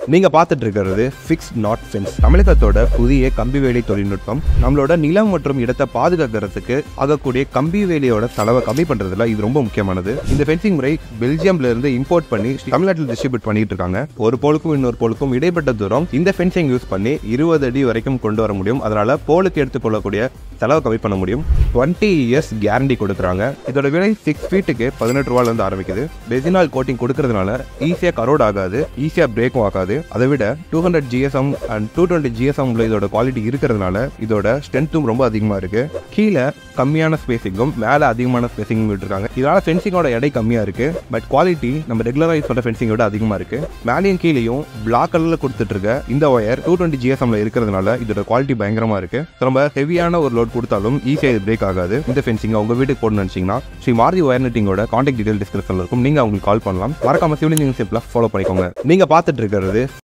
நீங்க பார்த்துட்டு இருக்கிறது ஃபிக்ஸ் நாட் ஃபென்ஸ் தமிழகத்தோட புதிய கம்பி வேலி தொழில்நுட்பம் நம்மளோட நிலம் மற்றும் இடத்தை பாதுகாக்கிறதுக்கு ஆகக்கூடிய கம்பி வேலியோட செலவை கம்மி பண்றதுல இது ரொம்ப முக்கியமானது இந்த ஃபென்சிங் முறை பெல்ஜியம்ல இருந்து இம்போர்ட் பண்ணி தமிழ்நாட்டில் டிஸ்ட்ரிபியூட் பண்ணிட்டு இருக்காங்க ஒரு போலுக்கும் இன்னொரு போலுக்கும் இடைப்பட்ட தூரம் இந்த ஃபென்சிங் யூஸ் பண்ணி இருபது அடி வரைக்கும் கொண்டு வர முடியும் அதனால போலுக்கு எடுத்துக்கொள்ளக்கூடிய செலவு கம்மி பண்ண முடியும் டுவெண்ட்டி இயர்ஸ் கேரண்டி கொடுக்குறாங்க இதோட விலை சிக்ஸ் ஃபீட்டுக்கு பதினெட்டு ரூபாயில இருந்து ஆரம்பிக்குது பெசினால் கோட்டிங் கொடுக்கறதுனால ஈஸியாக கரோட் ஆகாது ஈஸியாக பிரேக்கும் ஆகாது அதை விட two hundred GSM and two twenty ஜிஎஸ்எம்ல இதோட குவாலிட்டி இருக்கிறதுனால இதோட ஸ்ட்ரென்த்தும் ரொம்ப அதிகமாக இருக்கு கீழே கம்மியான ஸ்பேசிங்கும் மேலே அதிகமான ஸ்பேசிங்கும் விட்டுருக்காங்க இதனால ஃபென்சிங்கோட எடை கம்மியாக இருக்கு பட் குவாலிட்டி நம்ம ரெகுலராக யூஸ் பண்ணுற ஃபென்சிங் விட அதிகமாக இருக்கு மேலேயும் கீழேயும் பிளாக் கலரில் கொடுத்துட்டு இருக்க இந்த ஒயர் டூ டுவெண்ட்டி ஜிஎஸ்எம்ல இருக்கிறதுனால இதோட குவாலிட்டி பயங்கரமாக இருக்கு ரொம்ப ஹெவியான ஒரு லோட் கொடுத்தாலும் ஈஸியாக இது பிரேக் ஆகாது இந்த ஃபென்சிங் உங்க வீட்டுக்கு போடணும்னு நினச்சிங்கன்னா ஸ்ரீ மாருதி ஒயர் நெட்டிங்கோட காண்டாக்ட் டீடைல் டிஸ்கிரிப்ஷனில் இருக்கும் நீங்க அவங்களுக்கு கால் பண்ணலாம் மறக்காம சிவிலிங் நியூஸ் ஃபாலோ பண்ணிக்கோங்க நீங்க பார்த்துட்டு இருக்கிறது